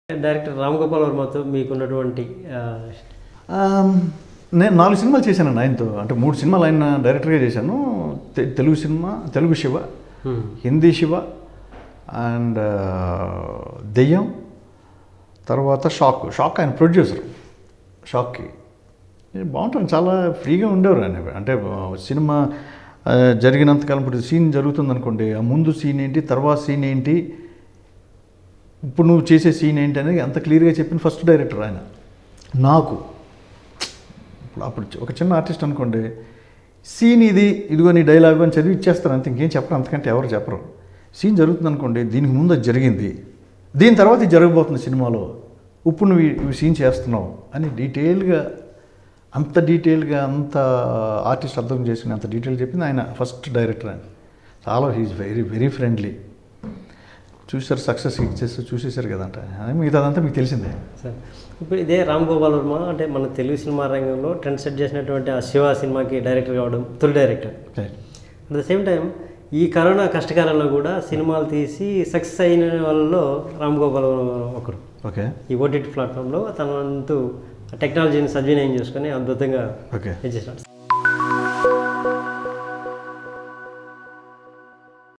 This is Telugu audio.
డైరెక్టర్ రామ్ గోపాల్ వర్మతో మీకున్నటువంటి ఆ, ఆమ్, నేను నాలుగు సినిమాలు చేశానండి ఆయనతో అంటే మూడు సినిమాలు ఆయన డైరెక్టర్గా చేశాను తె- తెలుగు సినిమా తెలుగు శివ హ్మ్. హిందీ శివ అండ్ దెయ్యం తర్వాత షాక్ షాక్ ఆయన ప్రొడ్యూసర్ షాక్కి ఇది బాగుంటుంది చాలా ఫ్రీగా ఉండేవారు ఆయన అంటే ఆ, సినిమా ఆ, జరిగినంతకాలం ఇప్పుడు సీన్ జరుగుతుంది అనుకోండి ఆ ముందు సీన్ ఏంటి తర్వాత సీన్ ఏంటి ఇప్పుడు నువ్వు చేసే సీన్ ఏంటి అనేది అంత క్లియర్గా చెప్పిన ఫస్ట్ డైరెక్టర్ ఆయన నాకు ఇప్పుడు అప్పుడు ఒక చిన్న ఆర్టిస్ట్ అనుకోండి సీన్ ఇది ఇదిగో నీ డైలాగ్ అని చదివి ఇచ్చేస్తారు అంతే ఇంకేం చెప్పరు అంతకంటే ఎవరు చెప్పరు సీన్ జరుగుతుంది అనుకోండి దీనికి ముందు అది జరిగింది దీని తర్వాత ఇది జరగబోతుంది సినిమాలో ఇప్పుడు నువ్వు ఈ- ఈ సీన్ చేస్తున్నావు అని డీటెయిల్గా అంత డీటెయిల్గా అంత ఆర్టిస్ట్ అర్థం చేసుకుని అంత డీటెయిల్ చెప్పింది ఆయన ఫస్ట్ డైరెక్టర్ ఆయన చాలా హీఈస్ వెరీ వెరీ ఫ్రెండ్లీ చూసారు సక్సెస్ ఇచ్చేసి చూసేసారు కదంట మిగతాదంతా మీకు తెలిసిందే సార్ ఇప్పుడు ఇదే రామ్ గోపాల్ వర్మ అంటే మన తెలుగు సినిమా రంగంలో ట్రెండ్ సెట్ చేసినటువంటి ఆ శివ సినిమాకి డైరెక్టర్ కావడం తొలి director at the same time ఈ కరోనా కష్టకాలంలో కూడా సినిమాలు తీసి సక్సెస్ అయిన వాళ్ళలో రామ్ గోపాల్ వర్మ ఒకరు ఓకే ఈ ఓటీటీ ప్లాట్ఫామ్లో తన వంతు టెక్నాలజీని సద్వినియోగం చేసుకొని అద్భుతంగా ఓకే చేసినాడు